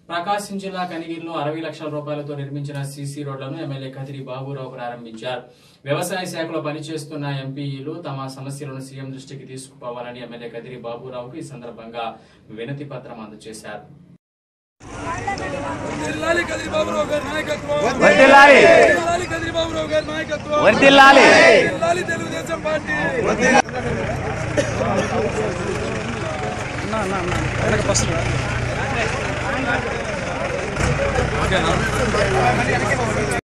ప్రకాశం జిల్లా కనిగిరిలో అరవై లక్షల రూపాయలతో నిర్మించిన సీసీ రోడ్లను ఎమ్మెల్యే కదిరి బాబురావు ప్రారంభించారు వ్యవసాయ శాఖలో పనిచేస్తున్న ఎంపీఈలు తమ సమస్యలను సీఎం దృష్టికి తీసుకుపోవాలని ఎమ్మెల్యే కదిరి బాబురావుకు ఈ సందర్భంగా వినతి పత్రం అందజేశారు వర్ధిల్లాలి కదిరిబాబురావు గారి నాయకత్వం వర్ధిల్లాలి. వర్ధిల్లాలి కదిరిబాబురావు గారి నాయకత్వం వర్ధిల్లాలి. వర్ధిల్లాలి తెలుగుదేశం పార్టీ